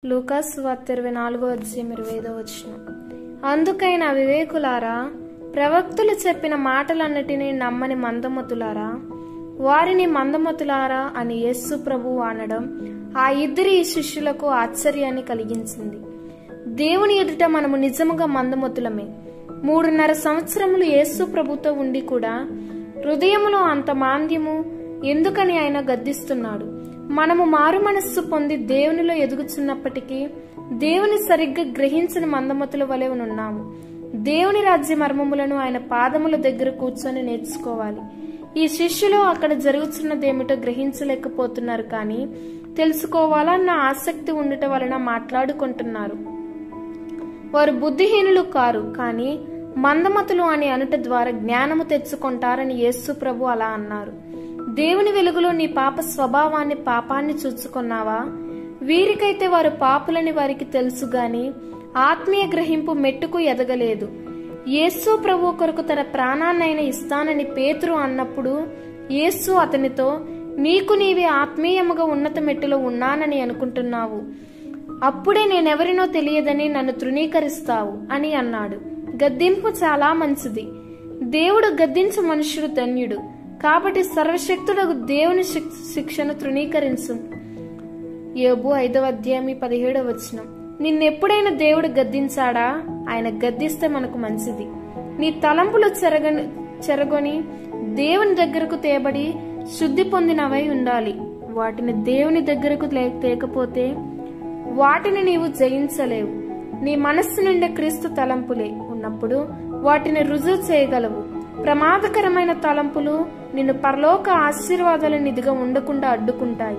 లూకాస్ వార్త ఇరవై నాలుగో అధ్యాయం ఇరవై ఐదో వచ్చిన అందుకైన వివేకులారా ప్రవక్తులు చెప్పిన మాటలన్నిటినీ నమ్మని మందమతులారా వారిని మందమతులారా అని యేసు ప్రభువు అనడం ఆ ఇద్దరి శిష్యులకు ఆశ్చర్యాన్ని కలిగించింది దేవుని ఎదుట మనము నిజముగా మందమతులమే మూడున్నర సంవత్సరములు యేసు ప్రభుతో ఉండి కూడా హృదయములో అంత మాంద్యము ఎందుకని ఆయన గద్దిస్తున్నాడు మనము మారు మనస్సు పొంది దేవునిలో ఎదుగుచున్నప్పటికీ దేవుని సరిగ్గా గ్రహించిన మందమతుల వలె ఉన్నాము దేవుని రాజ్య మర్మములను ఆయన పాదముల దగ్గర కూర్చొని నేర్చుకోవాలి ఈ శిష్యులు అక్కడ జరుగుతున్నదేమిటో గ్రహించలేకపోతున్నారు కానీ తెలుసుకోవాలన్న ఆసక్తి ఉండటం వలన మాట్లాడుకుంటున్నారు వారు బుద్ధిహీనులు కారు కానీ మందమతులు అని అనుట ద్వారా జ్ఞానము తెచ్చుకుంటారని యేసు ప్రభు అలా అన్నారు దేవుని వెలుగులో నీ పాప స్వభావాన్ని పాపాన్ని చూచుకున్నావా వీరికైతే వారు పాపులని వారికి తెలుసు గాని ఆత్మీయ గ్రహింపు మెట్టుకు ఎదగలేదు యేసు ప్రభు కొరకు తన ప్రాణాన్నైనా ఇస్తానని పేతురు అన్నప్పుడు యేసు అతనితో నీకు నీవే ఆత్మీయముగా ఉన్నత మెట్టులో ఉన్నానని అనుకుంటున్నావు అప్పుడే నేనెవరినో తెలియదని నన్ను తృణీకరిస్తావు అని అన్నాడు గద్దింపు చాలా మంచిది దేవుడు గద్దించు మనుష్యుడు ధన్యుడు కాబట్టి సర్వశక్తుడకు దేవుని శిక్- శిక్షను తృణీకరించు యోబు ఐదవ అధ్యాయం పదిహేడవ వచనం నిన్నెప్పుడైనా దేవుడు గద్దించాడా ఆయన గద్దిస్తే మనకు మంచిది నీ తలంపులు చెరగని చెరగొని దేవుని దగ్గరకు తేబడి శుద్ధి పొందినవై ఉండాలి వాటిని దేవుని దగ్గరకు లే- తేకపోతే వాటిని నీవు జయించలేవు నీ మనస్సు నిండా క్రీస్తు తలంపులే ఉన్నప్పుడు వాటిని రుజువు చేయగలవు ప్రమాదకరమైన తలంపులు నిన్ను పరలోక ఆశీర్వాదాల నిధిగా ఉండకుండా అడ్డుకుంటాయి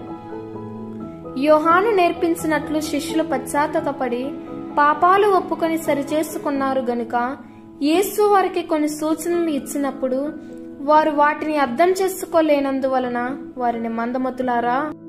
యోహాను నేర్పించినట్లు శిష్యులు పశ్చాత్తాపడి పాపాలు ఒప్పుకొని సరిచేసుకున్నారు గనుక యేసు వారికి కొన్ని సూచనలు ఇచ్చినప్పుడు వారు వాటిని అర్థం చేసుకోలేనందువలన వారిని మందమతులారా